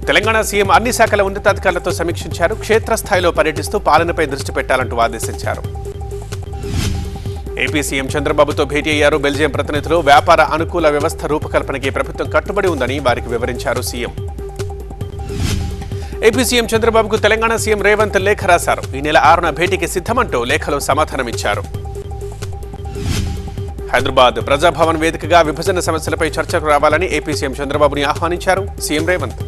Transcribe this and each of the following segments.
Telangana CM అన్ని శాఖల ఉన్నతాధికారులతో సమీక్షించారు క్షేత్రస్థాయిలో పర్యటిస్తూ పాలనపై దృష్టి పెట్టాలంటూ ఆదేశించారు ఏపీ సీఎం చంద్రబాబుతో భేటీ అయ్యారు బెల్జియం ప్రతినిధులు వ్యాపార అనుకూల వ్యవస్థ రూపకల్పనకి ప్రభుత్వం కట్టుబడి ఉందని వారికి వివరించారు సీఎం ఏపీ సీఎం చంద్రబాబుకు తెలంగాణ సీఎం రేవంత్ లేఖ రాశారు ఈ నెల ఆరున భేటీకి సిద్ధమంటూ లేఖలో సమాధానమిచ్చారు హైదరాబాద్ ప్రజాభవన్ వేదికగా విభజన సమస్యలపై చర్చకు రావాలని ఏపీ సీఎం చంద్రబాబుని ఆహ్వానించారు సీఎం రేవంత్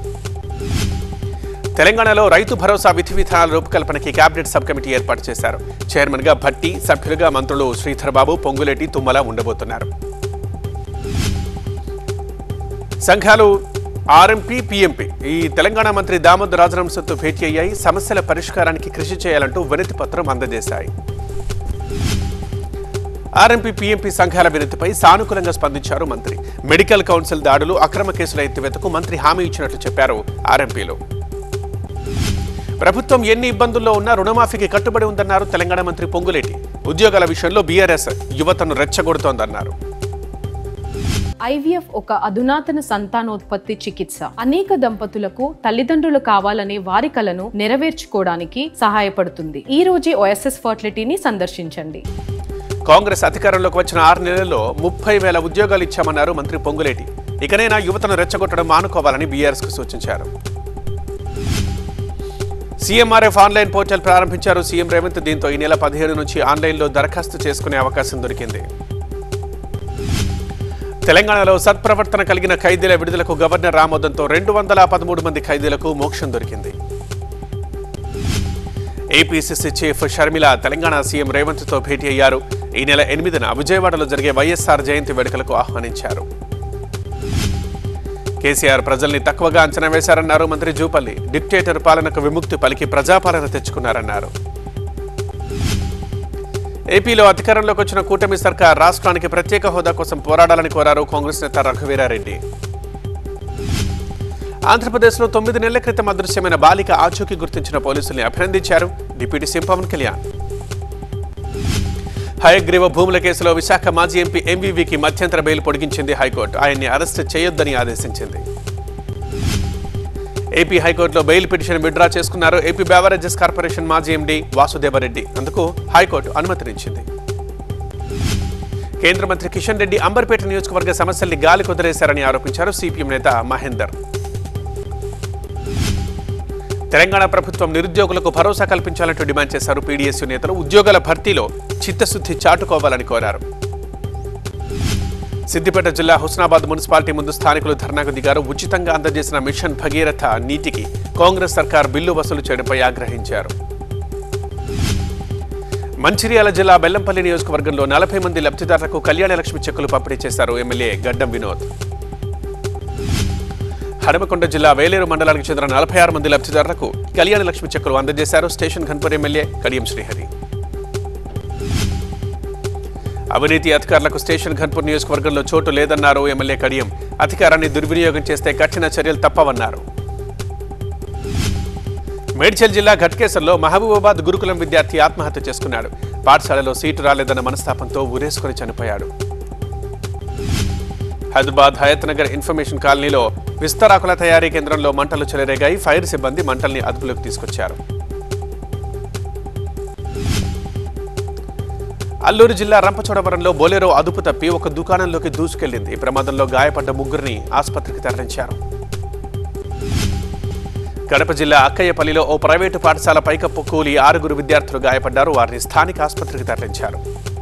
తెలంగాణలో రైతు భరోసా విధి విధానాల రూపకల్పనకి కేబినెట్ సబ్ కమిటీ ఏర్పాటు చేశారు చైర్మన్ గా భట్టి సభ్యులుగా మంత్రులు శ్రీధర్ బాబు పొంగులేటి తుమ్మల ఉండబోతున్నారు సంఘాలు ఆర్ఎంపీ పీఎంపీ ఈ తెలంగాణ మంత్రి దామోదర్ రాజనంశంతో భేటీ అయ్యాయి సమస్యల పరిష్కారానికి కృషి చేయాలంటూ వినతి పత్రం అందజేశాయి ఆర్ఎంపీ పీఎంపీ సంఘాల వినతిపై సానుకూలంగా స్పందించారు మంత్రి మెడికల్ కౌన్సిల్ దాడులు అక్రమ కేసుల ఎత్తివేతకు మంత్రి హామీ ఇచ్చినట్లు చెప్పారు ఆర్ఎంపీలో ప్రభుత్వం ఎన్ని ఇబ్బందుల్లో ఉన్నా రుణమాఫీకి కట్టుబడి ఉందన్నారు తెలంగాణ మంత్రి పొంగులేటి ఉద్యోగాల విషయంలో బీఆర్ఎస్ యువతను రెచ్చగొడుతోందన్నారు ఐవీఎఫ్ ఒక అధునాతన సంతానోత్పత్తి చికిత్స అనేక దంపతులకు తల్లిదండ్రులు కావాలనే వారి కలను నెరవేర్చుకోవడానికి సహాయపడుతుంది ఈ రోజే ఓఎస్ఎస్ ఫర్టిలిటీని సందర్శించండి కాంగ్రెస్ అధికారంలోకి వచ్చిన ఆరు నెలల్లో ముప్పై వేల ఉద్యోగాలు ఇచ్చామన్నారు మంత్రి పొంగులేటి ఇకనైనా యువతను రెచ్చగొట్టడం మానుకోవాలని బీఆర్ఎస్ కు సూచించారు సీఎంఆర్ఎఫ్ ఆన్లైన్ పోర్టల్ ప్రారంభించారు సీఎం రేవంత్ దీంతో ఈ నెల పదిహేడు నుంచి ఆన్లైన్లో దరఖాస్తు చేసుకునే అవకాశం దొరికింది తెలంగాణలో సత్ప్రవర్తన కలిగిన ఖైదీల విడుదలకు గవర్నర్ ఆమోదంతో రెండు వందల పదమూడు మంది ఖైదీలకు మోక్షం దొరికింది APCC chief Sharmila Telangana CM రేవంత్తో భేటీ అయ్యారు ఈ నెల ఎనిమిదిన విజయవాడలో జరిగే వైఎస్ఆర్ జయంతి వేడుకలకు ఆహ్వానించారు కేసీఆర్ ప్రజల్ని తక్కువగా అంచనా వేశారన్నారు మంత్రి జూపల్లి డిక్టేటర్ పాలనకు విముక్తి పలికి ప్రజాపాలన తెచ్చుకున్నారన్నారు ఏపీలో అధికారంలోకి వచ్చిన కూటమి సర్కార్ రాష్ట్రానికి ప్రత్యేక హోదా కోసం పోరాడాలని కోరారు కాంగ్రెస్ నేత రఘువీరారెడ్డి ఆంధ్రప్రదేశ్లో తొమ్మిది నెలల క్రితం అదృశ్యమైన బాలిక ఆచూకీ గుర్తించిన పోలీసుల్ని అభినందించారు డిప్యూటీ సీఎం పవన్ కళ్యాణ్ హయగ్రీవ భూముల కేసులో విశాఖ మాజీ ఎంపీ ఎంవీవీకి మధ్యంతర బెయిల్ పొడిగించింది హైకోర్టు ఆయన్ని అరెస్ట్ చేయొద్దని ఆదేశించింది ఏపీ హైకోర్టులో బెయిల్ పిటిషన్ విడ్రా చేసుకున్నారు ఏపీ బేవరేజెస్ కార్పొరేషన్ మాజీ ఎండీ వాసుదేవరెడ్డి అందుకు హైకోర్టు అనుమతినిచ్చింది కేంద్ర మంత్రి కిషన్ రెడ్డి అంబర్పేట నియోజకవర్గ సమస్యల్ని గాలి కుదిరేశారని ఆరోపించారు సిపిఎం నేత మహేందర్ తెలంగాణ ప్రభుత్వం నిరుద్యోగులకు భరోసా కల్పించాలంటూ డిమాండ్ చేశారు పీడీఎస్యూ నేతలు ఉద్యోగాల భర్తీలో చిత్తశుద్ధి చాటుకోవాలని కోరారు సిద్దిపేట జిల్లా హుస్నాబాద్ మున్సిపాలిటీ ముందు స్థానికులు ధర్నాకు దిగారు ఉచితంగా అందజేసిన మిషన్ భగీరథ నీటికి కాంగ్రెస్ సర్కార్ బిల్లు వసూలు చేయడంపై ఆగ్రహించారు మంచిర్యాల జిల్లా బెల్లంపల్లి నియోజకవర్గంలో నలభై మంది లబ్ధిదారులకు కళ్యాణ లక్ష్మి చెక్కులు పంపిణీ చేశారు ఎమ్మెల్యే గడ్డం వినోద్ హనుమకొండ జిల్లా వేలేరు మండలానికి చెందిన నలభై ఆరు మంది లబ్ధిదారులకు కళ్యాణ లక్ష్మి చెక్కులు అందజేశారు స్టేషన్ ఘన్పూర్ ఎమ్మెల్యే కడియం శ్రీహరి అవినీతి అధికారులకు స్టేషన్ ఘన్పూర్ నియోజకవర్గంలో చోటు లేదన్నారు ఎమ్మెల్యే కడియం అధికారాన్ని దుర్వినియోగం చేస్తే కఠిన చర్యలు తప్పవన్నారు మేడ్చల్ జిల్లా ఘట్కేసర్లో మహబూబాబాద్ గురుకులం విద్యార్థి ఆత్మహత్య చేసుకున్నాడు పాఠశాలలో సీటు రాలేదన్న మనస్తాపంతో ఊరేసుకొని చనిపోయాడు హైదరాబాద్ హయత్ నగర్ ఇన్ఫర్మేషన్ కాలనీలో విస్తరాకుల తయారీ కేంద్రంలో మంటలు చెలరేగాయి ఫైర్ సిబ్బంది మంటల్ని అదుపులోకి తీసుకొచ్చారు అల్లూరు జిల్లా రంపచోడవరంలో బొలెరో అదుపు తప్పి ఒక దుకాణంలోకి దూసుకెళ్లింది ఈ ప్రమాదంలో గాయపడ్డ ముగ్గురిని ఆసుపత్రికి తరలించారు కడప జిల్లా అక్కయ్యపల్లిలో ఓ ప్రైవేటు పాఠశాల పైకప్పు కూలి ఆరుగురు విద్యార్థులు గాయపడ్డారు వారిని స్థానిక ఆసుపత్రికి తరలించారు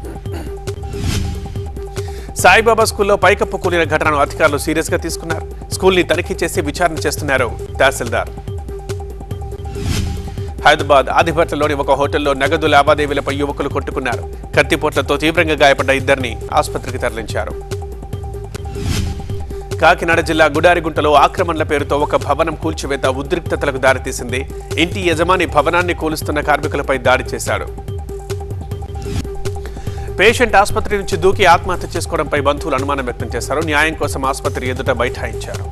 సాయిబాబా స్కూల్లో పైకప్పు కూలిన ఘటనను అధికారులు సీరియస్ గా తీసుకున్నారు స్కూల్ని తనిఖీ చేసి విచారణ చేస్తున్నారు తహసీల్దార్ హైదరాబాద్ ఆదిభట్లలోని ఒక హోటల్లో నగదు లావాదేవీలపై యువకులు కొట్టుకున్నారు కత్తిపోట్లతో తీవ్రంగా గాయపడ్డ ఇద్దరిని ఆసుపత్రికి తరలించారు కాకినాడ జిల్లా గుడారిగుంటలో ఆక్రమణల పేరుతో ఒక భవనం కూల్చివేత ఉద్రిక్తతలకు దారితీసింది ఇంటి యజమాని భవనాన్ని కూలుస్తున్న కార్మికులపై దాడి చేశాడు పేషెంట్ ఆసుపత్రి నుంచి దూకి ఆత్మహత్య చేసుకోవడంపై బంధువులు అనుమానం వ్యక్తం చేశారు న్యాయం కోసం ఆసుపత్రి ఎదుట బైఠాయించారు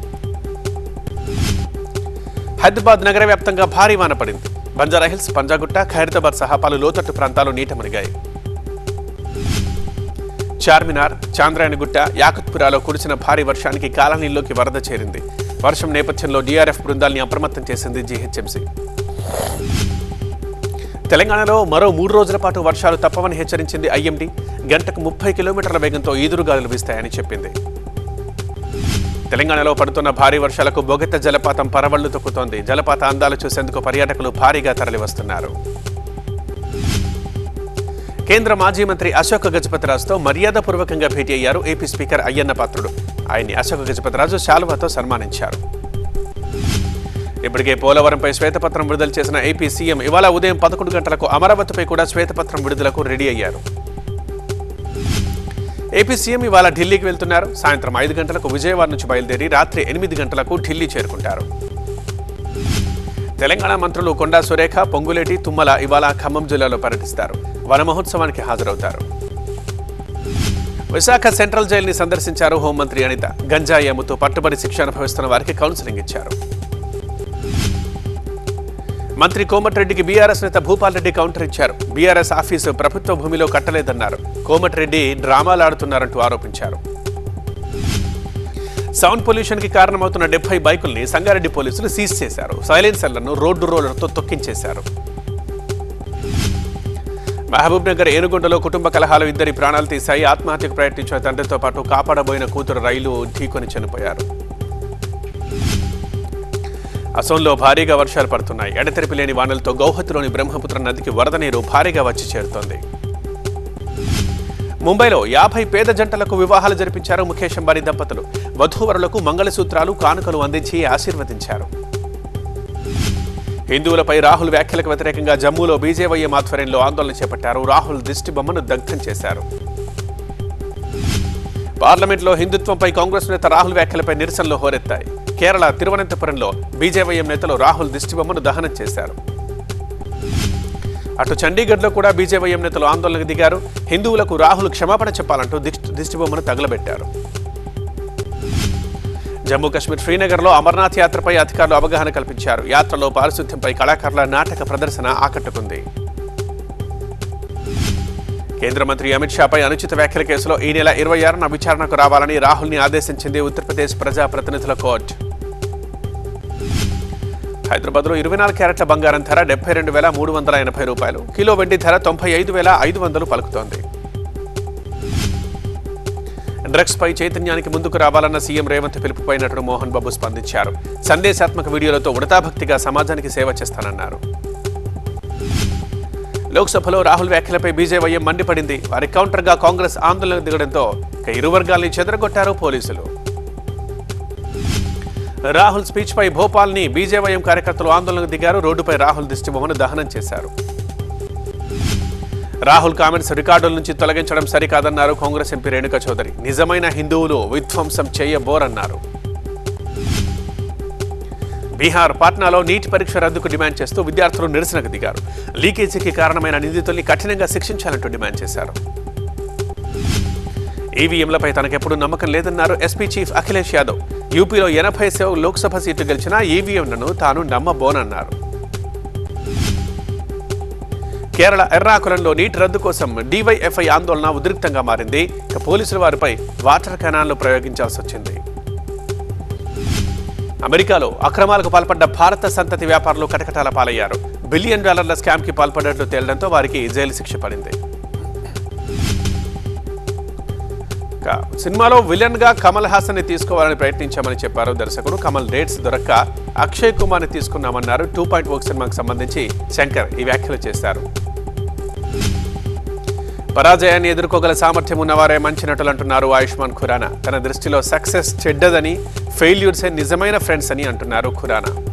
హైదరాబాద్ నగర వ్యాప్తంగా భారీ వాన పడింది బంజారాహిల్స్ పంజాగుట్ట ఖైరతాబాద్ సహా పలు లోతట్టు ప్రాంతాలు నీట మునిగాయి చార్మినార్ చాంద్రాయణగుట్ట యాకుత్పురాలో కురిసిన భారీ వర్షానికి కాలనీల్లోకి వరద చేరింది వర్షం నేపథ్యంలో డీఆర్ఎఫ్ బృందాల్ని అప్రమత్తం చేసింది జీహెచ్ఎంసీ తెలంగాణలో మరో మూడు రోజుల పాటు వర్షాలు తప్పవని హెచ్చరించింది ఐఎండీ గంటకు ముప్పై కిలోమీటర్ల వేగంతో ఈదురుగాలులు వీస్తాయని చెప్పింది తెలంగాణలో పడుతున్న భారీ వర్షాలకు బొగెత జలపాతం పరవళ్లు తొక్కుతోంది జలపాత అందాలు చూసేందుకు పర్యాటకులు భారీగా తరలివస్తున్నారు కేంద్ర మాజీ మంత్రి అశోక్ గజపతిరాజుతో మర్యాదపూర్వకంగా భేటీ అయ్యారు ఏపీ స్పీకర్ అయ్యన్న పాత్రుడు ఆయన్ని అశోక్ గజపతిరాజు శాలువాతో సన్మానించారు ఇప్పటికే పోలవరంపై శ్వేతపత్రం విడుదల చేసిన ఏపీ సీఎం ఇవాళ ఉదయం పదకొండు గంటలకు అమరావతిపై కూడా శ్వేతపత్రం విడుదలకు రెడీ అయ్యారు ఏపీ సీఎం ఇవాళ ఢిల్లీకి వెళ్తున్నారు సాయంత్రం ఐదు గంటలకు విజయవాడ నుంచి బయలుదేరి రాత్రి ఎనిమిది గంటలకు ఢిల్లీ చేరుకుంటారు తెలంగాణ మంత్రులు కొండా సురేఖ పొంగులేటి తుమ్మల ఇవాళ ఖమ్మం జిల్లాలో పర్యటిస్తారు వన మహోత్సవానికి హాజరవుతారు విశాఖ సెంట్రల్ జైలుని సందర్శించారు హోంమంత్రి అనిత గంజాయి అమ్ముతూ పట్టుబడి శిక్ష అనుభవిస్తున్న వారికి కౌన్సిలింగ్ ఇచ్చారు మంత్రి కోమటిరెడ్డికి బీఆర్ఎస్ నేత భూపాల్ రెడ్డి కౌంటర్ ఇచ్చారు బీఆర్ఎస్ ఆఫీసు ప్రభుత్వ భూమిలో కట్టలేదన్నారు కోమటిరెడ్డి డ్రామాలు ఆడుతున్నారంటూ ఆరోపించారు సౌండ్ పొల్యూషన్ కి కారణమవుతున్న డెబ్బై బైకుల్ని సంగారెడ్డి పోలీసులు సీజ్ చేశారు సైలెన్సర్లను రోడ్డు రోలర్తో తొక్కించేశారు మహబూబ్ నగర్ ఏనుగొండలో కుటుంబ కలహాలు ఇద్దరి ప్రాణాలు తీశాయి ఆత్మహత్యకు ప్రయత్నించిన తండ్రితో పాటు కాపాడబోయిన కూతురు రైలు ఢీకొని చనిపోయారు అసోంలో భారీగా వర్షాలు పడుతున్నాయి ఎడతెరిపి లేని వానలతో గౌహతిలోని బ్రహ్మపుత్ర నదికి వరద నీరు భారీగా వచ్చి చేరుతోంది ముంబైలో యాభై పేద జంటలకు వివాహాలు జరిపించారు ముఖేష్ అంబానీ దంపతులు వధూవరులకు మంగళసూత్రాలు కానుకలు అందించి ఆశీర్వదించారు హిందువులపై రాహుల్ వ్యాఖ్యలకు వ్యతిరేకంగా జమ్మూలో బీజేవైఎం ఆధ్వర్యంలో ఆందోళన చేపట్టారు రాహుల్ దిష్టి బొమ్మను దగ్ధం చేశారు పార్లమెంట్లో హిందుత్వంపై కాంగ్రెస్ నేత రాహుల్ వ్యాఖ్యలపై నిరసనలు హోరెత్తాయి కేరళ తిరువనంతపురంలో బీజేవైఎం నేతలు రాహుల్ దిష్టిబొమ్మను దహనం చేశారు అటు చండీగఢ్లో కూడా బీజేవైఎం నేతలు ఆందోళనకు దిగారు హిందువులకు రాహుల్ క్షమాపణ చెప్పాలంటూ దిష్టి దిష్టిబొమ్మను తగలబెట్టారు జమ్మూ కాశ్మీర్ శ్రీనగర్లో అమర్నాథ్ యాత్రపై అధికారులు అవగాహన కల్పించారు యాత్రలో పారిశుద్ధ్యంపై కళాకారుల నాటక ప్రదర్శన ఆకట్టుకుంది కేంద్ర మంత్రి అమిత్ షాపై అనుచిత వ్యాఖ్యల కేసులో ఈ నెల ఇరవై ఆరున విచారణకు రావాలని రాహుల్ని ఆదేశించింది ఉత్తరప్రదేశ్ ప్రజా ప్రతినిధుల కోర్టు హైదరాబాద్లో ఇరవై నాలుగు క్యారెట్ల బంగారం ధర డెబ్బై రెండు వేల మూడు వందల ఎనభై రూపాయలు కిలో వెండి ధర తొంభై ఐదు వేల ఐదు వందలు పలుకుతోంది డ్రగ్స్ పై చైతన్యానికి ముందుకు రావాలన్న సీఎం రేవంత్ పిలుపుపై నటుడు మోహన్ బాబు స్పందించారు సందేశాత్మక వీడియోలతో ఉడతాభక్తిగా సమాజానికి సేవ చేస్తానన్నారు లోక్సభలో రాహుల్ వ్యాఖ్యలపై బీజేవైఎం మండిపడింది వారి కౌంటర్గా కాంగ్రెస్ ఆందోళన దిగడంతో ఇక ఇరు వర్గాల్ని చెదరగొట్టారు పోలీసులు రాహుల్ స్పీచ్ పై భోపాల్ని బీజేవైఎం కార్యకర్తలు ఆందోళనకు దిగారు రోడ్డుపై రాహుల్ దిష్టిబొమ్మను దహనం చేశారు రాహుల్ కామెంట్స్ రికార్డుల నుంచి తొలగించడం సరికాదన్నారు కాంగ్రెస్ ఎంపీ రేణుకా చౌదరి నిజమైన హిందువులు విధ్వంసం చేయబోరన్నారు బీహార్ పాట్నాలో నీట్ పరీక్ష రద్దుకు డిమాండ్ చేస్తూ విద్యార్థులు నిరసనకు దిగారు లీకేజీకి కారణమైన నిందితుల్ని కఠినంగా శిక్షించాలంటూ డిమాండ్ చేశారు ఈవీఎంలపై తనకెప్పుడు నమ్మకం లేదన్నారు ఎస్పీ చీఫ్ అఖిలేష్ యాదవ్ యూపీలో ఎనభై సేవ లోక్సభ సీట్లు గెలిచినా ఈవీఎంలను తాను నమ్మబోనన్నారు కేరళ ఎర్రాకులంలో నీటి రద్దు కోసం డీవైఎఫ్ఐ ఆందోళన ఉద్రిక్తంగా మారింది ఇక పోలీసులు వారిపై వాటర్ కెనాల్ను ప్రయోగించాల్సి వచ్చింది అమెరికాలో అక్రమాలకు పాల్పడ్డ భారత సంతతి వ్యాపారులు కటకటాల పాలయ్యారు బిలియన్ డాలర్ల స్కామ్ కి పాల్పడినట్లు తేలడంతో వారికి జైలు శిక్ష పడింది ఇక సినిమాలో విలన్ గా కమల్ హాసన్ ని తీసుకోవాలని ప్రయత్నించామని చెప్పారు దర్శకుడు కమల్ డేట్స్ దొరక్క అక్షయ్ కుమార్ ని తీసుకున్నామన్నారు టూ పాయింట్ ఒక సినిమాకి సంబంధించి శంకర్ ఈ వ్యాఖ్యలు చేశారు పరాజయాన్ని ఎదుర్కోగల సామర్థ్యం ఉన్నవారే మంచి నటులు అంటున్నారు ఆయుష్మాన్ ఖురానా తన దృష్టిలో సక్సెస్ చెడ్డదని ఫెయిల్యూర్సే నిజమైన ఫ్రెండ్స్ అని అంటున్నారు ఖురానా